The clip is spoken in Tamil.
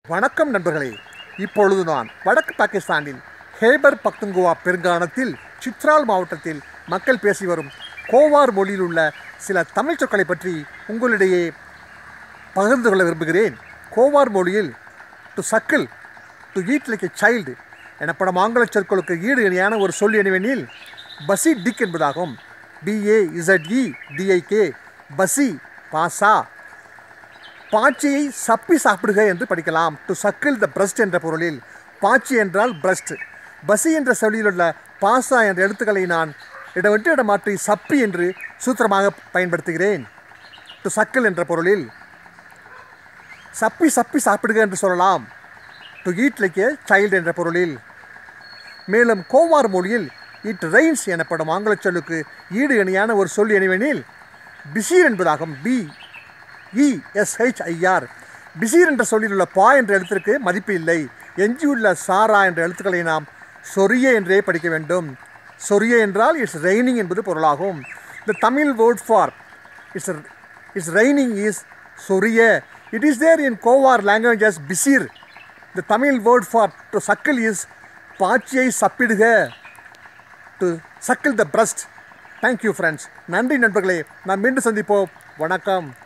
வணக்கம் நண்பர்களே இப்பொழுது நான் வடக்கு பாகிஸ்தானில் ஹேபர் பக்துங்குவா பெருங்கானத்தில் சித்ரால் மாவட்டத்தில் மக்கள் பேசி வரும் கோவார் மொழியில் உள்ள சில தமிழ் சொற்களை பற்றி உங்களிடையே பகிர்ந்து கொள்ள விரும்புகிறேன் கோவார் மொழியில் to suckle to eat like a child எனப்படும் ஆங்கில சொற்களுக்கு ஈடு இணையான ஒரு சொல் என்னவெனில் பசி டிக் என்பதாகும் பிஏ இசட்இ டிஐகே பசி பாசா பாச்சியை சப்பி சாப்பிடுக என்று படிக்கலாம் டு சக்கிள் த பிரஸ்ட் என்ற பொருளில் பாச்சி என்றால் பிரஸ்ட் பசி என்ற சொல்லில் உள்ள பாசா என்ற எழுத்துக்களை நான் இடவிட்டு இடம் மாற்றி சப்பி என்று சூத்திரமாக பயன்படுத்துகிறேன் டு சக்கிள் என்ற பொருளில் சப்பி சப்பி சாப்பிடுக என்று சொல்லலாம் to eat like a child என்ற பொருளில் மேலும் கோவார் மொழியில் இட் ரெயின்ஸ் எனப்படும் ஆங்கில சொல்லுக்கு ஈடு இணையான ஒரு சொல் எனவெனில் பிசீர் என்பதாகும் பி இஎஸ்ஹெச்ஐஆர் பிசீர் என்ற சொல்லில் உள்ள பா என்ற எழுத்திற்கு மதிப்பு இல்லை எஞ்சியுள்ள சாரா என்ற எழுத்துக்களை நாம் சொரிய என்றே படிக்க வேண்டும் சொரிய என்றால் இட்ஸ் ரெய்னிங் என்பது பொருளாகும் the Tamil word for it's it's raining is சொரிய it is there in Kovar language as பிசீர் the Tamil word for to suckle is பாச்சியை சப்பிடுக to suckle the breast thank you friends நன்றி நண்பர்களே நாம் மீண்டும் சந்திப்போம் வணக்கம்